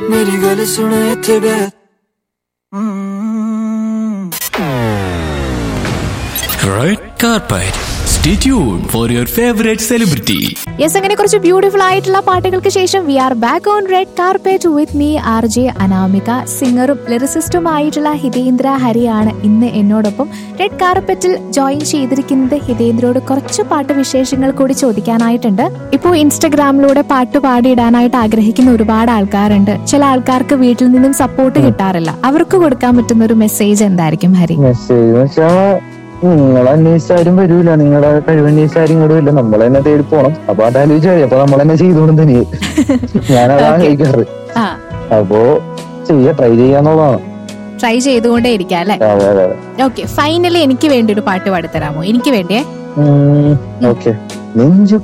मेरी गल सुन इत्थे बैठ Red carpet. Stay tuned for your favorite celebrity. Yes അങ്ങനെ കുറച്ച് ബ്യൂട്ടിഫുൾ ആയിട്ടുള്ള പാട്ടുകൾക്ക് ശേഷം we are back on red carpet with me R J Anamika സിംഗറും ലിറിസിസ്റ്റുമായിട്ടുള്ള ഹിതേന്ദ്ര ഹരിയാണ് ഇന്ന് എന്നോടൊപ്പം റെഡ് കാർപ്പറ്റിൽ ജോയിൻ ചെയ്തിരിക്കുന്നത് ഹിതേന്ദ്രയോട് കുറച്ച് പാട്ട് വിശേഷങ്ങൾ കൂടി ചോദിക്കാനായിട്ടുണ്ട് ഇപ്പോൾ ഇൻസ്റ്റഗ്രാമിലൂടെ പാട്ട് പാടിയിടാനായിട്ട് ആഗ്രഹിക്കുന്ന ഒരുപാട് ആൾക്കാരുണ്ട് ചില ആൾക്കാർക്ക് വീട്ടിൽ നിന്നും സപ്പോർട്ട് കിട്ടാറില്ല അവർക്ക് കൊടുക്കാൻ പറ്റുന്ന ഒരു മെസ്സേജ് എന്തായിരിക്കും ഹരി മെസ്സേജ് വെച്ചാ നിങ്ങൾ അന്വേഷിച്ചാരും വരൂല നിങ്ങളുടെ കഴിവന്വേഷിച്ചാരും ഇങ്ങോട്ട് വരില്ല നമ്മൾ തന്നെ തേടി പോണം അപ്പൊ അത് ആലോചിച്ചു അപ്പൊ നമ്മൾ തന്നെ ചെയ്തോളും തന്നെ ഞാനതാ Okay. കഴിക്കാറ് ആ അപ്പോ ചെയ്യ ട്രൈ ചെയ്യാന്നുള്ളതാണ് ട്രൈ ചെയ്തുകൊണ്ടേ ഇരിക്കാം അല്ലെ അതെ അതെ അതെ ഓക്കെ ഫൈനലി എനിക്ക് വേണ്ടി ഒരു പാട്ട് പാടിത്തരാമോ എനിക്ക് വേണ്ടിയേ ഓക്കെ നെഞ്ചു